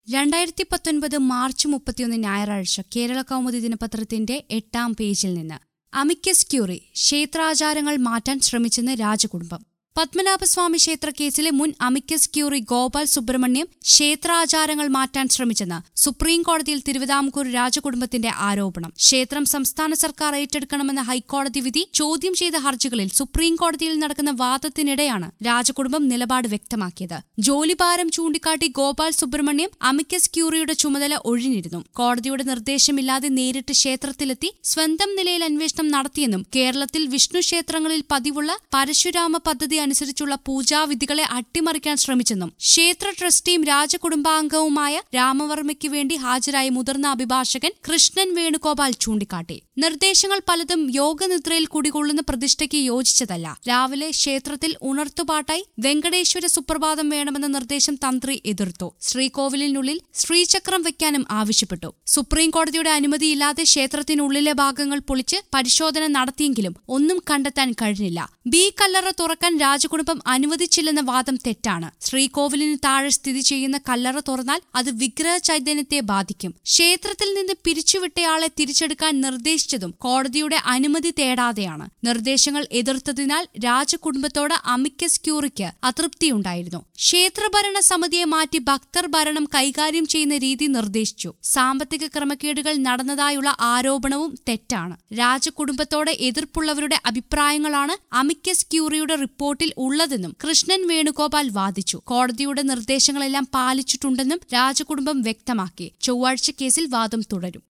രണ്ടായിരത്തി പത്തൊൻപത് മാർച്ച് മുപ്പത്തിയൊന്ന് ഞായറാഴ്ച കേരള കൗമുദി ദിനപത്രത്തിന്റെ എട്ടാം പേജിൽ നിന്ന് അമിക്കസ് ക്യൂറി ക്ഷേത്രാചാരങ്ങൾ മാറ്റാൻ ശ്രമിച്ചെന്ന് രാജകുടുംബം പത്മനാഭസ്വാമി ക്ഷേത്ര കേസിലെ മുൻ അമിക്കസ് ക്യൂറി ഗോപാൽ സുബ്രഹ്മണ്യം ക്ഷേത്രാചാരങ്ങൾ മാറ്റാൻ ശ്രമിച്ചെന്ന് സുപ്രീം കോടതിയിൽ തിരുവിതാംകൂർ രാജകുടുംബത്തിന്റെ ആരോപണം ക്ഷേത്രം സംസ്ഥാന സർക്കാർ ഏറ്റെടുക്കണമെന്ന ഹൈക്കോടതി വിധി ചോദ്യം ചെയ്ത ഹർജികളിൽ സുപ്രീം കോടതിയിൽ നടക്കുന്ന വാദത്തിനിടെയാണ് രാജകുടുംബം നിലപാട് വ്യക്തമാക്കിയത് ജോലിഭാരം ചൂണ്ടിക്കാട്ടി ഗോപാൽ സുബ്രഹ്മണ്യം അമിക്കസ് ക്യൂറിയുടെ ചുമതല ഒഴിഞ്ഞിരുന്നു കോടതിയുടെ നിർദ്ദേശമില്ലാതെ നേരിട്ട് ക്ഷേത്രത്തിലെത്തി സ്വന്തം നിലയിൽ അന്വേഷണം നടത്തിയെന്നും കേരളത്തിൽ വിഷ്ണു ക്ഷേത്രങ്ങളിൽ പതിവുള്ള പരശുരാമ പദ്ധതി അനുസരിച്ചുള്ള പൂജാവിധികളെ അട്ടിമറിക്കാൻ ശ്രമിച്ചെന്നും ക്ഷേത്ര ട്രസ്റ്റിയും രാജകുടുംബാംഗവുമായ രാമവർമ്മയ്ക്ക് വേണ്ടി ഹാജരായ മുതിർന്ന അഭിഭാഷകൻ കൃഷ്ണൻ വേണുഗോപാൽ ചൂണ്ടിക്കാട്ടി നിർദ്ദേശങ്ങൾ പലതും യോഗനിദ്രയിൽ കുടികൊള്ളുന്ന പ്രതിഷ്ഠയ്ക്ക് യോജിച്ചതല്ല രാവിലെ ക്ഷേത്രത്തിൽ ഉണർത്തുപാട്ടായി വെങ്കടേശ്വര സുപ്രഭാതം വേണമെന്ന നിർദ്ദേശം തന്ത്രി എതിർത്തു ശ്രീകോവിലിനുള്ളിൽ ശ്രീചക്രം വെക്കാനും ആവശ്യപ്പെട്ടു സുപ്രീം കോടതിയുടെ അനുമതിയില്ലാതെ ക്ഷേത്രത്തിനുള്ളിലെ ഭാഗങ്ങൾ പൊളിച്ച് പരിശോധന നടത്തിയെങ്കിലും ഒന്നും കണ്ടെത്താൻ കഴിഞ്ഞില്ല ബി കല്ലറ തുറക്കാൻ രാജകുടുംബം അനുവദിച്ചില്ലെന്ന വാദം തെറ്റാണ് ശ്രീകോവിലിന് താഴെ സ്ഥിതി ചെയ്യുന്ന കല്ലറ തുറന്നാൽ അത് വിഗ്രഹ ചൈതന്യത്തെ ബാധിക്കും ക്ഷേത്രത്തിൽ നിന്ന് പിരിച്ചുവിട്ടയാളെ തിരിച്ചെടുക്കാൻ നിർദ്ദേശിച്ചതും കോടതിയുടെ അനുമതി തേടാതെയാണ് നിർദ്ദേശങ്ങൾ എതിർത്തതിനാൽ രാജകുടുംബത്തോട് അമിക്കസ് ക്യൂറിക്ക് അതൃപ്തിയുണ്ടായിരുന്നു ക്ഷേത്രഭരണ സമിതിയെ മാറ്റി ഭക്തർ ഭരണം കൈകാര്യം ചെയ്യുന്ന രീതി നിർദ്ദേശിച്ചു സാമ്പത്തിക ക്രമക്കേടുകൾ നടന്നതായുള്ള ആരോപണവും തെറ്റാണ് രാജകുടുംബത്തോട് എതിർപ്പുള്ളവരുടെ അഭിപ്രായങ്ങളാണ് അമിക്കസ് ക്യൂറിയുടെ റിപ്പോർട്ടിൽ ഉള്ളതെന്നും കൃഷ്ണൻ വേണുഗോപാൽ വാദിച്ചു കോടതിയുടെ നിർദ്ദേശങ്ങളെല്ലാം പാലിച്ചിട്ടുണ്ടെന്നും രാജകുടുംബം വ്യക്തമാക്കി ചൊവ്വാഴ്ച കേസിൽ വാദം തുടരും